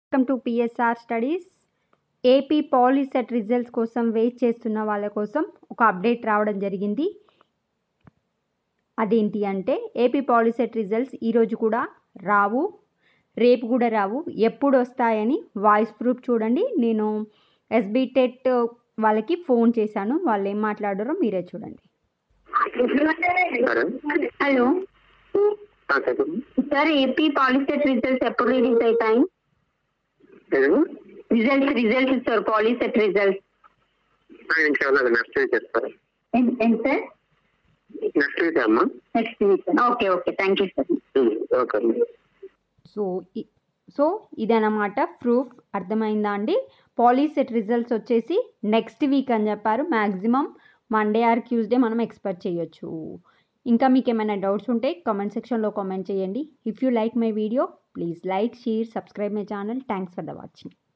welcome to PSR studies AP Polycet results కోసం wait చేస్తున్న వాళ్ళ కోసం ఒక అప్డేట్ రావడం జరిగింది అదేంటి అంటే ఏపీ పాలీసెట్ రిజల్ట్స్ ఈరోజు కూడా రావు రేపు కూడా రావు ఎప్పుడు వస్తాయని వాయిస్ ప్రూఫ్ చూడండి నేను ఎస్బీ టెట్ వాళ్ళకి ఫోన్ చేశాను వాళ్ళు ఏం మాట్లాడారో మీరే చూడండి సరే హలో ఆ, చెప్పండి సార్ ఏపీ పాలిసెట్ రిజల్ట్స్ ఎప్పుడు రిలీజ్ అవుతాయి ఏదో results results sir Polycet results ఇంకేమన్నా నెక్స్ట్ వీక్ ఇస్తారు ఎంత సార్ నెక్స్ట్ వీక్ అమ్మా next week okay okay thank you sir um, okay అండి సో ఇ- సో ఇదన్నమాట ప్రూఫ్ అర్థమైందా అండి పాలీసెట్ రిజల్ట్స్ వచ్చేసి నెక్స్ట్ వీక్ అని చెప్పారు మ్యాక్సిమం మండే ఆర్ ట్యూస్డే మనం ఎక్స్పెక్ట్ చేయొచ్చు ఇంకా మీకు ఏమైనా డౌట్స్ ఉంటే కామెంట్ సెక్షన్లో కామెంట్ చేయండి if you like my video please like share subscribe my channel thanks for the watching